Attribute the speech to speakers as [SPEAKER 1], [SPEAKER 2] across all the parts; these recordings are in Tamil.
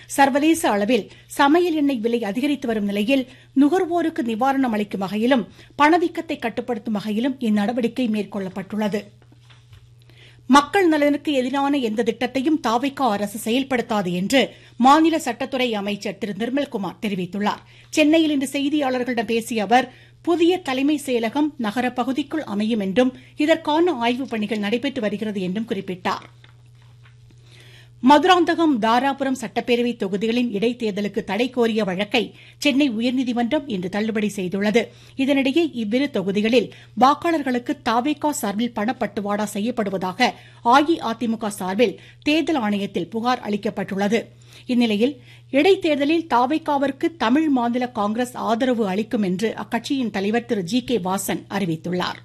[SPEAKER 1] சர்வதேச அளவில் சமையல் எண்ணெய் விலை அதிகரித்து வரும் நிலையில் நுகர்வோருக்கு நிவாரணம் அளிக்கும் வகையிலும் பணவீக்கத்தை கட்டுப்படுத்தும் வகையிலும் இந்நடவடிக்கை மேற்கொள்ளப்பட்டுள்ளது மக்கள் நலனுக்கு எதிரான எந்த திட்டத்தையும் தாவைக்கா அரசு செயல்படுத்தாது என்று மாநில சட்டத்துறை அமைச்சர் திரு நிர்மல்குமார் தெரிவித்துள்ளார் சென்னையில் இன்று செய்தியாளர்களிடம் பேசிய அவர் புதிய தலைமை செயலகம் நகர பகுதிக்குள் அமையும் என்றும் இதற்கான ஆய்வுப் பணிகள் நடைபெற்று வருகிறது என்றும் குறிப்பிட்டார் மதுராந்தகம் தாராபுரம் சட்டப்பேரவை தொகுதிகளின் இடைத்தேர்தலுக்கு தடை கோரிய வழக்கை சென்னை உயர்நீதிமன்றம் இன்று தள்ளுபடி செய்துள்ளது இதனிடையே இவ்விரு தொகுதிகளில் வாக்காளர்களுக்கு தாவேகா சார்பில் பணப்பட்டுவாடா செய்யப்படுவதாக அஇஅதிமுக சார்பில் தேர்தல் ஆணையத்தில் புகார் அளிக்கப்பட்டுள்ளது இந்நிலையில் இடைத்தேர்தலில் தாவேகாவிற்கு தமிழ் மாநில காங்கிரஸ் ஆதரவு அளிக்கும் என்று அக்கட்சியின் தலைவர் திரு ஜி கே வாசன் அறிவித்துள்ளார்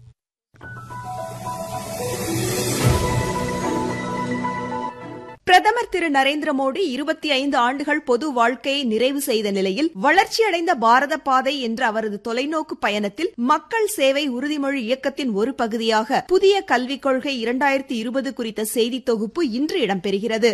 [SPEAKER 2] பிரதமர் திரு நரேந்திர மோடி இருபத்தி ஐந்து ஆண்டுகள் பொது வாழ்க்கையை நிறைவு செய்த நிலையில் வளர்ச்சியடைந்த பாரத பாதை என்ற அவரது தொலைநோக்கு பயணத்தில் மக்கள் சேவை உறுதிமொழி இயக்கத்தின் ஒரு பகுதியாக புதிய கல்விக் கொள்கை இரண்டாயிரத்தி இருபது குறித்த செய்தி தொகுப்பு இன்று இடம்பெறுகிறது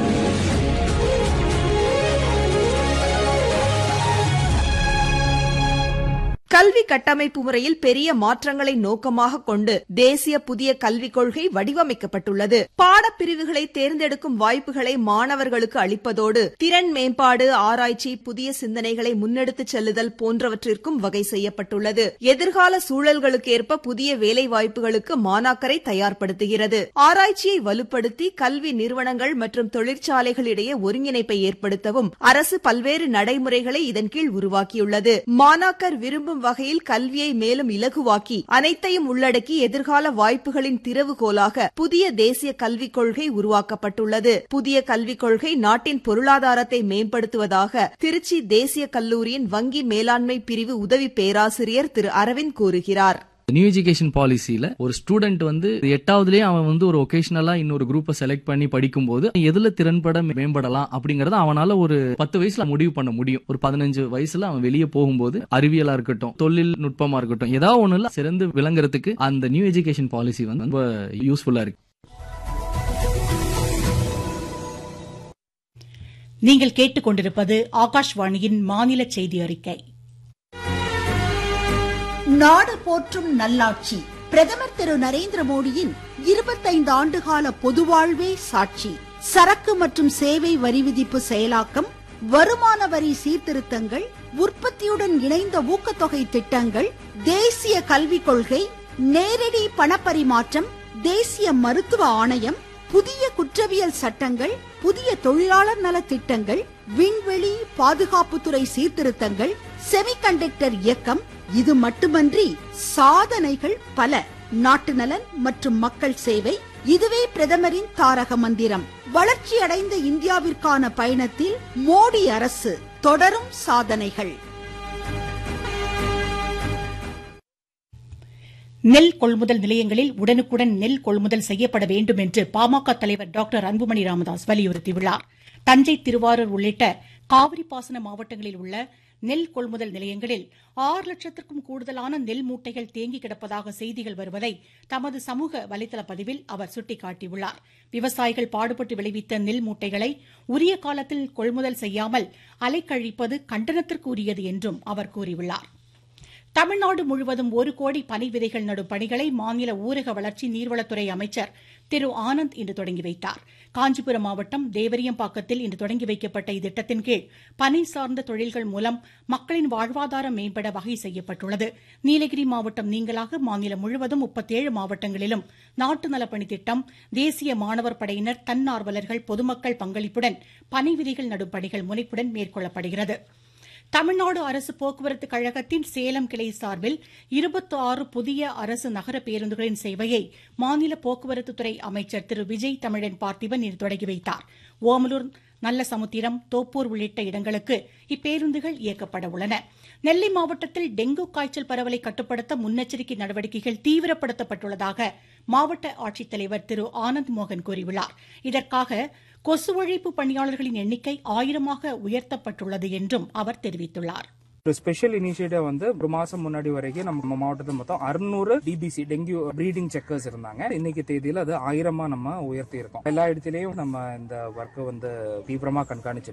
[SPEAKER 2] கல்வி கட்டமைப்பு முறையில் பெரிய மாற்றங்களை நோக்கமாக கொண்டு தேசிய புதிய கல்விக் கொள்கை வடிவமைக்கப்பட்டுள்ளது பாடப்பிரிவுகளை தேர்ந்தெடுக்கும் வாய்ப்புகளை மாணவர்களுக்கு அளிப்பதோடு திறன் மேம்பாடு ஆராய்ச்சி புதிய சிந்தனைகளை முன்னெடுத்துச் செல்லுதல் போன்றவற்றிற்கும் வகை செய்யப்பட்டுள்ளது எதிர்கால சூழல்களுக்கு ஏற்ப புதிய வேலை வாய்ப்புகளுக்கு மாணாக்கரை தயார்படுத்துகிறது ஆராய்ச்சியை வலுப்படுத்தி கல்வி நிறுவனங்கள் மற்றும் தொழிற்சாலைகளிடையே ஒருங்கிணைப்பை ஏற்படுத்தவும் அரசு பல்வேறு நடைமுறைகளை இதன் கீழ் உருவாக்கியுள்ளது மாணாக்கர் விரும்பும் வகையில் கல்வியை மேலும் இலகுவாக்கி அனைத்தையும் உள்ளடக்கி எதிர்கால வாய்ப்புகளின் திறவுகோலாக புதிய தேசிய கல்விக் கொள்கை உருவாக்கப்பட்டுள்ளது புதிய கல்விக் கொள்கை நாட்டின் பொருளாதாரத்தை மேம்படுத்துவதாக திருச்சி தேசிய கல்லூரியின் வங்கி மேலாண்மை பிரிவு உதவி பேராசிரியர் திரு அரவிந்த் கூறுகிறார்
[SPEAKER 3] நியூ எஜுகேஷன் பாலிசியில ஒரு ஸ்டூடெண்ட் வந்து எட்டாவதுலயே அவன் வந்து ஒரு ஒகேஷனலா இன்னொரு குரூப்பை செலக்ட் பண்ணி படிக்கும்போது எதுல திறன்பட மேம்படலாம் அப்படிங்கறத அவனால ஒரு பத்து வயசுல முடிவு பண்ண முடியும் ஒரு பதினஞ்சு வயசுல அவன் வெளியே போகும்போது அறிவியலா இருக்கட்டும் தொழில் நுட்பமா இருக்கட்டும் ஏதாவது ஒண்ணுல சிறந்து விளங்குறதுக்கு அந்த நியூ எஜுகேஷன் பாலிசி வந்து ரொம்ப யூஸ்ஃபுல்லா இருக்கு
[SPEAKER 1] நீங்கள் கேட்டுக்கொண்டிருப்பது ஆகாஷ்வாணியின் மாநில செய்தி அறிக்கை
[SPEAKER 4] நாடு போற்றும் நல்லாட்சி பிரதமர் திரு நரேந்திர மோடியின் இருபத்தைந்து ஆண்டுகால பொதுவாழ்வே சாட்சி சரக்கு மற்றும் சேவை வரி விதிப்பு செயலாக்கம் வருமான வரி சீர்திருத்தங்கள் உற்பத்தியுடன் இணைந்த ஊக்கத்தொகை திட்டங்கள் தேசிய கல்விக் கொள்கை நேரடி பணப்பரிமாற்றம் தேசிய மருத்துவ ஆணையம் புதிய குற்றவியல் சட்டங்கள் புதிய தொழிலாளர் நல திட்டங்கள் விண்வெளி பாதுகாப்புத்துறை சீர்திருத்தங்கள் செமிகண்டக்டர் இயக்கம் இது மட்டுமன்றி சாதனைகள் பல நாட்டு நலன் மற்றும் மக்கள் சேவை இதுவே பிரதமரின் தாரக மந்திரம் வளர்ச்சி அடைந்த இந்தியாவிற்கான பயணத்தில் மோடி அரசு தொடரும் சாதனைகள்
[SPEAKER 1] நெல் கொள்முதல் நிலையங்களில் உடனுக்குடன் நெல் கொள்முதல் செய்யப்பட வேண்டும் என்று பாமக தலைவர் டாக்டர் அன்புமணி ராமதாஸ் வலியுறுத்தியுள்ளார் தஞ்சை திருவாரூர் உள்ளிட்ட காவிரி பாசன மாவட்டங்களில் உள்ள நெல் கொள்முதல் நிலையங்களில் ஆறு லட்சத்திற்கும் கூடுதலான நெல் மூட்டைகள் தேங்கி கிடப்பதாக செய்திகள் வருவதை தமது சமூக வலைதள பதிவில் அவர் சுட்டிக்காட்டியுள்ளார் விவசாயிகள் பாடுபட்டு விளைவித்த நெல் மூட்டைகளை உரிய காலத்தில் கொள்முதல் செய்யாமல் அலைக்கழிப்பது கண்டனத்திற்குரியது என்றும் அவர் கூறியுள்ளார் தமிழ்நாடு முழுவதும் ஒரு கோடி பனை விதைகள் நடும் பணிகளை மாநில ஊரக வளர்ச்சி நீர்வளத்துறை அமைச்சர் திரு ஆனந்த் இன்று தொடங்கி வைத்தார் காஞ்சிபுரம் மாவட்டம் தேவரியம்பாக்கத்தில் இன்று தொடங்கி வைக்கப்பட்ட இத்திட்டத்தின் கீழ் பனை சார்ந்த தொழில்கள் மூலம் மக்களின் வாழ்வாதாரம் மேம்பட வகை செய்யப்பட்டுள்ளது நீலகிரி மாவட்டம் நீங்களாக மாநிலம் முழுவதும் முப்பத்தேழு மாவட்டங்களிலும் நாட்டு நலப்பணி திட்டம் தேசிய மாணவர் படையினர் தன்னார்வலர்கள் பொதுமக்கள் பங்களிப்புடன் பனை விதைகள் நடும் பணிகள் முனைப்புடன் மேற்கொள்ளப்படுகிறது தமிழ்நாடு அரசு போக்குவரத்து கழகத்தின் சேலம் கிளை சார்பில் இருபத்தி ஆறு புதிய அரசு நகர பேருந்துகளின் சேவையை மாநில போக்குவரத்துத்துறை அமைச்சர் திரு விஜய் தமிழன் பார்த்திபன் இன்று தொடங்கி வைத்தார் ஓமலூர் நல்லசமுத்திரம் தோப்பூர் உள்ளிட்ட இடங்களுக்கு இப்பேருந்துகள் இயக்கப்பட உள்ளன நெல்லை மாவட்டத்தில் டெங்கு காய்ச்சல் பரவலை கட்டுப்படுத்த முன்னெச்சரிக்கை நடவடிக்கைகள் தீவிரப்படுத்தப்பட்டுள்ளதாக மாவட்ட ஆட்சித்தலைவர் திரு ஆனந்த் மோகன் கூறியுள்ளார் இதற்காக கொசு ஒழிப்பு பணியாளர்களின் எண்ணிக்கை ஆயிரமாக உயர்த்தப்பட்டுள்ளது என்றும் அவர் தெரிவித்துள்ளார்
[SPEAKER 5] ஒரு ஸ்பெஷல் இனிஷியேட்டிவ் வந்து ஒரு மாசம் முன்னாடி வரைக்கும் நம்ம மாவட்டத்தில் மொத்தம் அறுநூறு டிபிசி டெங்கு ப்ரீடிங் செக்கர்ஸ் இருந்தாங்க இன்னைக்கு தேதியில அது ஆயிரமா நம்ம உயர்த்தி இருக்கோம் எல்லா இடத்துலயும் நம்ம இந்த ஒர்க்கை வந்து தீவிரமா கண்காணிச்சு